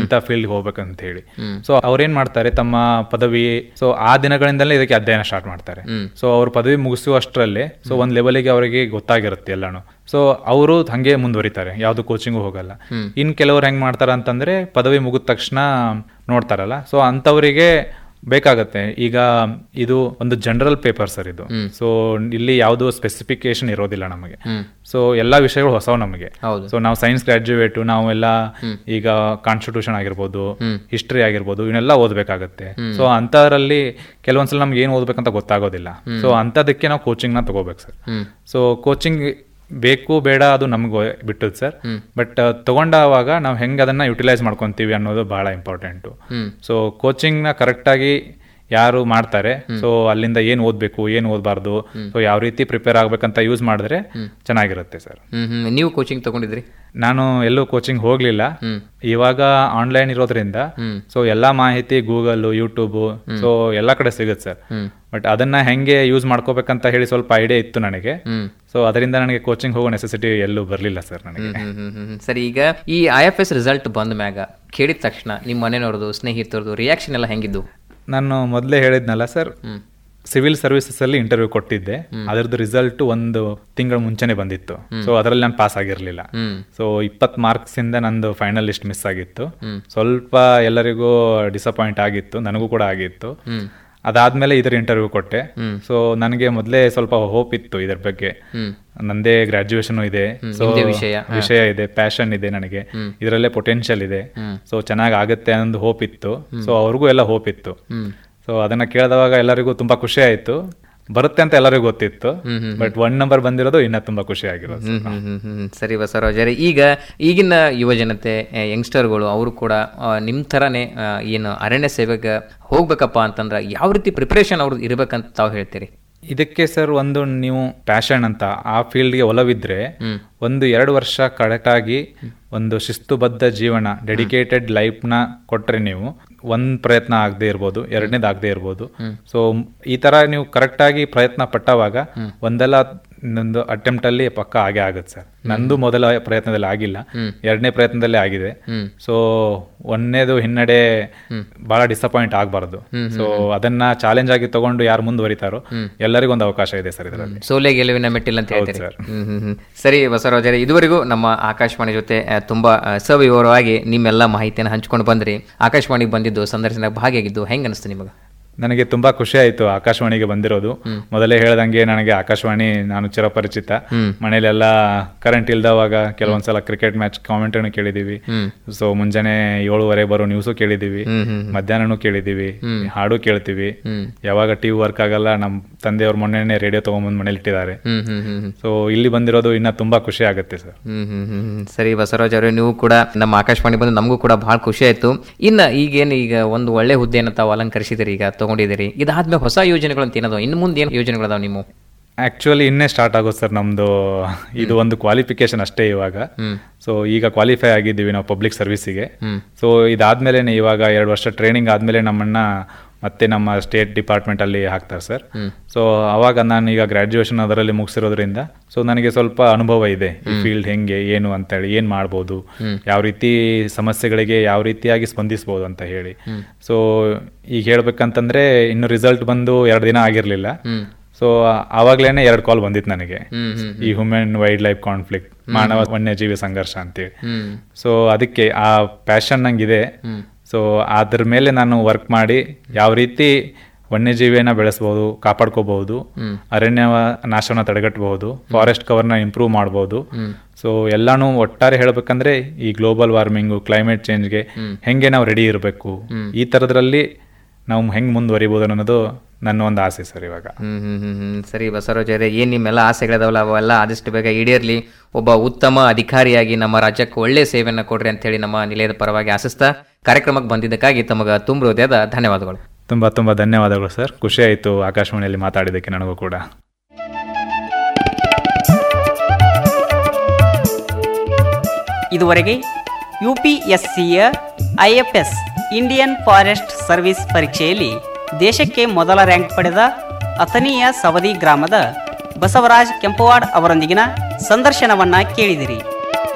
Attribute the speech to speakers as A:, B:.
A: ಇಂಥ ಫೀಲ್ಡ್ ಹೋಗ್ಬೇಕಂತ ಹೇಳಿ ಸೊ ಅವ್ರೇನ್ ಮಾಡ್ತಾರೆ ತಮ್ಮ ಪದವಿ ಸೊ ಆ ದಿನಗಳಿಂದಲೇ ಇದಕ್ಕೆ ಅಧ್ಯಯನ ಸ್ಟಾರ್ಟ್ ಮಾಡ್ತಾರೆ ಸೊ ಅವ್ರ ಪದವಿ ಮುಗಿಸುವಷ್ಟರಲ್ಲಿ ಸೊ ಒಂದ್ ಲೆವೆಲಿಗೆ ಅವರಿಗೆ ಗೊತ್ತಾಗಿರುತ್ತೆ ಎಲ್ಲಾನು ಸೊ ಅವರು ಹಂಗೆ ಮುಂದುವರಿತಾರೆ ಯಾವ್ದು ಕೋಚಿಂಗು ಹೋಗಲ್ಲ ಇನ್ ಕೆಲವ್ರು ಹೆಂಗ್ ಮಾಡ್ತಾರ ಅಂತಂದ್ರೆ ಪದವಿ ಮುಗಿದ ತಕ್ಷಣ ನೋಡ್ತಾರಲ್ಲ ಸೊ ಅಂತವರಿಗೆ ಬೇಕಾಗತ್ತೆ ಈಗ ಇದು ಒಂದು ಜನರಲ್ ಪೇಪರ್ ಸರ್ ಇದು ಸೊ ಇಲ್ಲಿ ಯಾವುದು ಸ್ಪೆಸಿಫಿಕೇಶನ್ ಇರೋದಿಲ್ಲ ನಮಗೆ ಸೊ ಎಲ್ಲಾ ವಿಷಯಗಳು ಹೊಸವು ನಮಗೆ
B: ಹೌದು.
A: ಸೊ ನಾವು ಸೈನ್ಸ್ ಗ್ರಾಜ್ಯುಯೇಟ್ ನಾವೆಲ್ಲ ಈಗ ಕಾನ್ಸ್ಟಿಟ್ಯೂಷನ್ ಆಗಿರ್ಬೋದು ಹಿಸ್ಟ್ರಿ ಆಗಿರ್ಬೋದು ಇವನ್ನೆಲ್ಲ ಓದ್ಬೇಕಾಗತ್ತೆ ಸೊ ಅಂತರಲ್ಲಿ ಕೆಲವೊಂದ್ಸಲ ನಮ್ಗೆ ಏನ್ ಓದ್ಬೇಕಂತ ಗೊತ್ತಾಗೋದಿಲ್ಲ ಸೊ ಅಂತದಕ್ಕೆ ನಾವು ಕೋಚಿಂಗ್ ನ ತಗೋಬೇಕು ಸರ್ ಸೊ ಕೋಚಿಂಗ್ ಬೇಕು ಬೇಡ ಅದು ನಮ್ಗೆ ಬಿಟ್ಟದ್ ಸರ್ ಬಟ್ ತಗೊಂಡಾವಾಗ ನಾವು ಹೆಂಗ್ ಅದನ್ನ ಯುಟಿಲೈಸ್ ಮಾಡ್ಕೊಂತೀವಿ ಅನ್ನೋದು ಬಹಳ ಇಂಪಾರ್ಟೆಂಟು ಸೊ ಕೋಚಿಂಗ್ ನ ಕರೆಕ್ಟ್ ಆಗಿ ಯಾರು ಮಾಡ್ತಾರೆ ಸೊ ಅಲ್ಲಿಂದ ಏನ್ ಓದ್ಬೇಕು ಏನ್ ಓದ್ಬಾರ್ದು ಸೊ ಯಾವ ರೀತಿ ಪ್ರಿಪೇರ್ ಆಗ್ಬೇಕಂತ ಯೂಸ್ ಮಾಡಿದ್ರೆ ಚೆನ್ನಾಗಿರುತ್ತೆ ಸರ್
B: ಹ್ಮ್ ಹ್ಮ್ ನೀವು ಕೋಚಿಂಗ್ ತಗೊಂಡಿದ್ರಿ
A: ನಾನು ಎಲ್ಲೂ ಕೋಚಿಂಗ್ ಹೋಗ್ಲಿಲ್ಲ ಇವಾಗ ಆನ್ಲೈನ್ ಇರೋದ್ರಿಂದ ಸೊ ಎಲ್ಲಾ ಮಾಹಿತಿ ಗೂಗಲ್ ಯೂಟ್ಯೂಬ್ ಸೊ ಎಲ್ಲಾ ಕಡೆ ಸಿಗುತ್ತೆ ಸರ್ ಬಟ್ ಅದನ್ನ ಹೆಂಗೆ ಯೂಸ್ ಮಾಡ್ಕೋಬೇಕಂತ ಹೇಳಿ ಸ್ವಲ್ಪ ಐಡಿಯಾ ಇತ್ತು ನನಗೆ ಸೊ ಅದರಿಂದ ನನಗೆ ಕೋಚಿಂಗ್ ಹೋಗೋ ನೆಸೆಸಿಟಿ ಎಲ್ಲೂ ಬರ್ಲಿಲ್ಲ ಸರ್ ನನಗೆ
B: ಹ್ಮ್ ಹ್ಮ್ ಹ್ಮ್ ಹ್ಮ್. ಸರಿ ಈಗ ಈ ಐ ಎಫ್ ಎಸ್ ರಿಸಲ್ಟ್ ಬಂದ ಮ್ಯಾಗ ಕೇಳಿದ ತಕ್ಷಣ ನಿಮ್ಮ ಮನೆಯವ್ರದ್ದು ಸ್ನೇಹಿತರದು ರಿಯಾಕ್ಷನ್ ಎಲ್ಲ ಹೆಂಗಿದ್ದು
A: ನಾನು ಮೊದಲೇ ಹೇಳಿದ್ನಲ್ಲ ಸರ್ ಸಿವಿಲ್ ಸರ್ವಿಸಸ್ ಅಲ್ಲಿ ಇಂಟರ್ವ್ಯೂ ಕೊಟ್ಟಿದ್ದೆ ಅದರದ್ದು ರಿಸಲ್ಟ್ ಒಂದು ತಿಂಗಳ ಮುಂಚೆನೆ ಬಂದಿತ್ತು ಸೊ ಅದರಲ್ಲಿ ನಾನು ಪಾಸ್ ಆಗಿರ್ಲಿಲ್ಲ ಸೊ ಇಪ್ಪತ್ ಮಾರ್ಕ್ಸ್ ಇಂದ ನಂದು ಫೈನಲ್ ಲಿಸ್ಟ್ ಮಿಸ್ ಆಗಿತ್ತು ಸ್ವಲ್ಪ ಎಲ್ಲರಿಗೂ ಡಿಸಪಾಯಿಂಟ್ ಆಗಿತ್ತು ನನಗೂ ಕೂಡ ಆಗಿತ್ತು ಅದಾದ್ಮೇಲೆ ಇದರ ಇಂಟರ್ವ್ಯೂ ಕೊಟ್ಟೆ ಸೊ ನನಗೆ ಮೊದಲೇ ಸ್ವಲ್ಪ ಹೋಪ್ ಇತ್ತು ಇದ್ರ ಬಗ್ಗೆ ನಂದೇ ಗ್ರಾಜುಯೇಷನ್ ಇದೆ ಸೊ
B: ನಿಮ್ದೇ ವಿಷಯ.
A: ವಿಷಯ ಇದೆ ಪ್ಯಾಷನ್ ಇದೆ ನನಗೆ ಇದರಲ್ಲೇ ಪೊಟೆನ್ಷಿಯಲ್ ಇದೆ ಸೊ ಚೆನ್ನಾಗ್ ಆಗುತ್ತೆ ಅನ್ನೋದು ಹೋಪ್ ಇತ್ತು ಸೊ ಅವ್ರಿಗೂ ಎಲ್ಲ ಹೋಪ್ ಇತ್ತು ಸೊ ಅದನ್ನ ಕೇಳಿದವಾಗ ಎಲ್ಲರಿಗೂ ತುಂಬಾ ಖುಷಿ ಆಯ್ತು ಬರುತ್ತೆ ಅಂತ ಎಲ್ಲರಿಗೂ ಗೊತ್ತಿತ್ತು ಬಟ್ ಒನ್ ನಂಬರ್ ಬಂದಿರೋದು ಇನ್ನ ತುಂಬಾ ಖುಷಿ ಆಗಿರೋದು
B: ಹ್ಮ್ ಹ್ಮ್ ಹ್ಮ್ ಹ್ಮ್ ಸರಿ ಬಸವರಾಜರೇ ಈಗ ಈಗಿನ ಯುವ ಜನತೆ ಯಂಗ್ಸ್ಟರ್ಗಳು ಅವರು ಕೂಡ ಆ, ನಿಮ್ ಥರನೇ ಆ, ಏನು ಅರಣ್ಯ ಸೇವೆಗೆ ಹೋಗ್ಬೇಕಪ್ಪ ಅಂತಂದ್ರೆ ಯಾವ ರೀತಿ ಪ್ರಿಪರೇಷನ್ ಅವ್ರದ್ದು ಇರ್ಬೇಕಂತ ತಾವು ಹೇಳ್ತೀರಿ
A: ಇದಕ್ಕೆ ಸರ್ ಒಂದು ನೀವು ಪ್ಯಾಷನ್ ಅಂತ ಆ ಫೀಲ್ಡ್ಗೆ ಒಲವಿದ್ರೆ ಒಂದು ಎರಡು ವರ್ಷ ಕರೆಕ್ಟ್ ಆಗಿ ಒಂದು ಶಿಸ್ತುಬದ್ಧ ಜೀವನ ಡೆಡಿಕೇಟೆಡ್ ಲೈಫ್ನ ಕೊಟ್ರೆ ನೀವು ಒಂದ್ ಪ್ರಯತ್ನ ಆಗದೆ ಇರ್ಬೋದು ಎರಡನೇದು ಆಗದೆ ಇರ್ಬೋದು ಸೊ ಈ ತರ ನೀವು ಕರೆಕ್ಟ್ ಆಗಿ ಪ್ರಯತ್ನ ಪಟ್ಟವಾಗ ಒಂದೆಲ್ಲ ನಂದು ಅಟೆಂಪ್ಟ್ ಅಲ್ಲಿ ಪಕ್ಕ ಆಗೇ ಆಗುತ್ತೆ ಸರ್ ನಂದು ಮೊದಲ ಪ್ರಯತ್ನದಲ್ಲಿ ಆಗಿಲ್ಲ ಎರಡನೇ ಪ್ರಯತ್ನದಲ್ಲಿ ಆಗಿದೆ ಸೊ ಒಂದನೇದು ಹಿನ್ನಡೆ ಬಹಳ ಡಿಸಪಾಯಿಂಟ್ ಆಗಬಾರ್ದು ಸೊ ಅದನ್ನ ಚಾಲೆಂಜ್ ಆಗಿ ತಗೊಂಡು ಯಾರು ಮುಂದುವರಿತಾರೋ ಎಲ್ಲರಿಗೂ ಒಂದು ಅವಕಾಶ ಇದೆ ಸರ್ ಇದರಲ್ಲಿ
B: ಸೋಲೆ ಗೆಲುವಿನ ಮೆಟ್ಟಿಲ್ ಅಂತ ಹೇಳ್ತೀರಿ
A: ಸರ್.
B: ಹ್ಮ್ ಹ್ಮ್ ಹ್ಮ್. ಸರಿ ಬಸವರಾಜರೇ ಇದುವರೆಗೂ ನಮ್ಮ ಆಕಾಶವಾಣಿ ಜೊತೆ ಆ, ತುಂಬಾ ಆ, ಸವಿವರವಾಗಿ ನಿಮ್ಮೆಲ್ಲ ಮಾಹಿತಿಯನ್ನು ಹಂಚ್ಕೊಂಡು ಬಂದ್ರಿ ಆಕಾಶವಾಣಿಗೆ ಬಂದಿದ್ದು ಸಂದರ್ಶನದಾಗ ಭಾಗಿಯಾಗಿದ್ದು ಹೆಂಗ್ ಅನಿಸ್ತು ನಿಮಗೆ
A: ನನಗೆ ತುಂಬಾ ಖುಷಿ ಆಯ್ತು ಆಕಾಶವಾಣಿಗೆ ಬಂದಿರೋದು ಮೊದಲೇ ಹೇಳ್ದಂಗೆ ನನಗೆ ಆಕಾಶವಾಣಿ ನಾನು ಚಿರಪರಿಚಿತ ಮನೇಲೆಲ್ಲ ಕರೆಂಟ್ ಇಲ್ದವಾಗ ಕೆಲವೊಂದ್ಸಲ ಕ್ರಿಕೆಟ್ ಮ್ಯಾಚ್ ಕಾಮೆಂಟ್ ಕೇಳಿದೀವಿ ಸೊ ಮುಂಜಾನೆ ಏಳುವರೆ ಬರೋ ನ್ಯೂಸು ಕೇಳಿದೀವಿ ಮಧ್ಯಾಹ್ನನೂ ಕೇಳಿದೀವಿ ಹಾಡು ಕೇಳ್ತೀವಿ ಯಾವಾಗ ಟಿವಿ ವರ್ಕ್ ಆಗಲ್ಲ ನಮ್ ತಂದೆಯವ್ರ ಮೊನ್ನೆನೆ ರೇಡಿಯೋ ತಗೊಂಬಂದ್ ಮನೇಲಿ ಇಟ್ಟಿದ್ದಾರೆ
B: ಹ್ಮ್ ಹ್ಮ್ ಹ್ಮ್ ಹ್ಮ್.
A: ಸೊ ಇಲ್ಲಿ ಬಂದಿರೋದು ಇನ್ನ ತುಂಬಾ ಖುಷಿ ಆಗುತ್ತೆ ಸರ್
B: ಹ್ಮ್ ಹ್ಮ್ ಹ್ಮ್ ಹ್ಮ್. ಸರಿ ಬಸವರಾಜ್ ಅವರೇ ನೀವು ಕೂಡ ನಮ್ಮ ಆಕಾಶವಾಣಿ ಬಂದು ನಮಗೂ ಕೂಡ ಬಹಳ ಖುಷಿ ಆಯ್ತು ಇನ್ನ ಈಗೇನು ಈಗ ಒಂದು ಒಳ್ಳೆ ಹುದ್ದೆಯನ್ನು ತಾವು ಅಲಂಕರಿಸಿದಿರಿ ಈಗ ತಗೊಂಡಿದ್ದೀರಿ ಇದಾದ್ಮೇಲೆ ಹೊಸ ಯೋಜನೆಗಳು ಅಂತ ಏನದಾವ ಇನ್ನು ಮುಂದೆ ಏನು ಯೋಜನೆಗಳದಾವ ನೀವು
A: ಆಕ್ಚುಲಿ ಇನ್ನೇ ಸ್ಟಾರ್ಟ್ ಆಗೋದು ಸರ್ ನಮ್ದು ಇದು ಒಂದು ಕ್ವಾಲಿಫಿಕೇಶನ್ ಅಷ್ಟೇ ಇವಾಗ ಸೊ ಈಗ ಕ್ವಾಲಿಫೈ ಆಗಿದ್ದೀವಿ ನಾವು ಪಬ್ಲಿಕ್ ಸರ್ವಿಸಿಗೆ ಸೊ ಇದಾದ್ಮೇಲೆ ಇವಾಗ ಎರಡು ವರ್ಷ ಟ್ರೈನಿಂಗ್ ಆದ್ಮೇಲೆ ನಮ್ಮನ್ನ ಮತ್ತೆ ನಮ್ಮ ಸ್ಟೇಟ್ ಡಿಪಾರ್ಟ್ಮೆಂಟ್ ಅಲ್ಲಿ ಹಾಕ್ತಾರೆ ಸರ್ ಸೊ ಅವಾಗ ನಾನು ಈಗ ಗ್ರಾಜುಯೇಷನ್ ಅದರಲ್ಲಿ ಮುಗಿಸಿರೋದ್ರಿಂದ ಸೊ ನನಗೆ ಸ್ವಲ್ಪ ಅನುಭವ ಇದೆ ಈ ಫೀಲ್ಡ್ ಹೆಂಗೆ ಏನು ಅಂತೇಳಿ ಏನ್ ಮಾಡ್ಬೋದು ಯಾವ ರೀತಿ ಸಮಸ್ಯೆಗಳಿಗೆ ಯಾವ ರೀತಿಯಾಗಿ ಸ್ಪಂದಿಸ್ಬೋದು ಅಂತ ಹೇಳಿ ಸೊ ಈಗ ಹೇಳ್ಬೇಕಂತಂದ್ರೆ ಇನ್ನು ರಿಸಲ್ಟ್ ಬಂದು ಎರಡು ದಿನ ಆಗಿರ್ಲಿಲ್ಲ ಸೊ ಆವಾಗ್ಲೇನೆ ಎರಡು ಕಾಲ್ ಬಂದಿತ್ತು ನನಗೆ ಈ ಹ್ಯೂಮನ್ ವೈಲ್ಡ್ ಲೈಫ್ ಕಾನ್ಫ್ಲಿಕ್ಟ್ ಮಾನವ ವನ್ಯಜೀವಿ ಸಂಘರ್ಷ ಅಂತೇಳಿ ಸೊ ಅದಕ್ಕೆ ಆ ಪ್ಯಾಷನ್ ನಂಗಿದೆ ಸೊ ಅದ್ರ ಮೇಲೆ ನಾನು ವರ್ಕ್ ಮಾಡಿ ಯಾವ ರೀತಿ ವನ್ಯಜೀವಿಯನ್ನ ಬೆಳೆಸಬಹುದು ಕಾಪಾಡ್ಕೋಬಹುದು ಅರಣ್ಯ ನಾಶವನ್ನ ತಡೆಗಟ್ಟಬಹುದು ಫಾರೆಸ್ಟ್ ಕವರ್ನ ಇಂಪ್ರೂವ್ ಮಾಡಬಹುದು ಸೊ ಎಲ್ಲಾನು ಒಟ್ಟಾರೆ ಹೇಳ್ಬೇಕಂದ್ರೆ ಈ ಗ್ಲೋಬಲ್ ವಾರ್ಮಿಂಗು ಕ್ಲೈಮೇಟ್ ಚೇಂಜ್ಗೆ ಹೆಂಗೆ ನಾವು ರೆಡಿ ಇರಬೇಕು ಈ ತರದ್ರಲ್ಲಿ ನಾವು ಹೆಂಗ್ ಮುಂದುವರಿಬಹುದು ಅನ್ನೋದು ನನ್ನ ಒಂದು ಆಸೆ ಸರ್ ಇವಾಗ
B: ಹ್ಮ್ ಹ್ಮ್ ಹ್ಮ್ ಹ್ಮ್. ಸರಿ ಬಸವರಾಜ್ ಅವರೇ ಏನ್ ನಿಮ್ಮೆಲ್ಲ ಆಸೆಗಳಿದಾವಲ್ಲ ಅವೆಲ್ಲ ಆದಷ್ಟು ಬೇಗ ಈಡೇರ್ಲಿ ಒಬ್ಬ ಉತ್ತಮ ಅಧಿಕಾರಿಯಾಗಿ ನಮ್ಮ ರಾಜ್ಯಕ್ಕೆ ಒಳ್ಳೆ ಸೇವೆಯನ್ನ ಕೊಡ್ರಿ ಅಂತ ಹೇಳಿ ನಮ್ಮ ನಿಲಯದ ಪರವಾಗಿ ಆಶಿಸ್ತಾ ಕಾರ್ಯಕ್ರಮಕ್ಕೆ ಬಂದಿದ್ದಕ್ಕಾಗಿ ತಮಗ ತುಂಬ ಹೃದಯದ ಧನ್ಯವಾದಗಳು
A: ತುಂಬಾ ತುಂಬಾ ಧನ್ಯವಾದಗಳು ಸರ್ ಖುಷಿ ಆಯ್ತು ಆಕಾಶವಾಣಿಯಲ್ಲಿ ಮಾತಾಡಿದ್ದಕ್ಕೆ ನನಗೂ ಕೂಡ
C: ಇದುವರೆಗೆ ಯು ಪಿ ಎಸ್ ಸಿಯ I F S Indian forest service ಪರೀಕ್ಷೆಯಲ್ಲಿ ದೇಶಕ್ಕೆ ಮೊದಲ ರ್ಯಾಂಕ್ ಪಡೆದ ಅಥಣಿಯ ಸವದಿ ಗ್ರಾಮದ ಬಸವರಾಜ್ ಕೆಂಪವಾಡ್ ಅವರೊಂದಿಗಿನ ಸಂದರ್ಶನವನ್ನ ಕೇಳಿದಿರಿ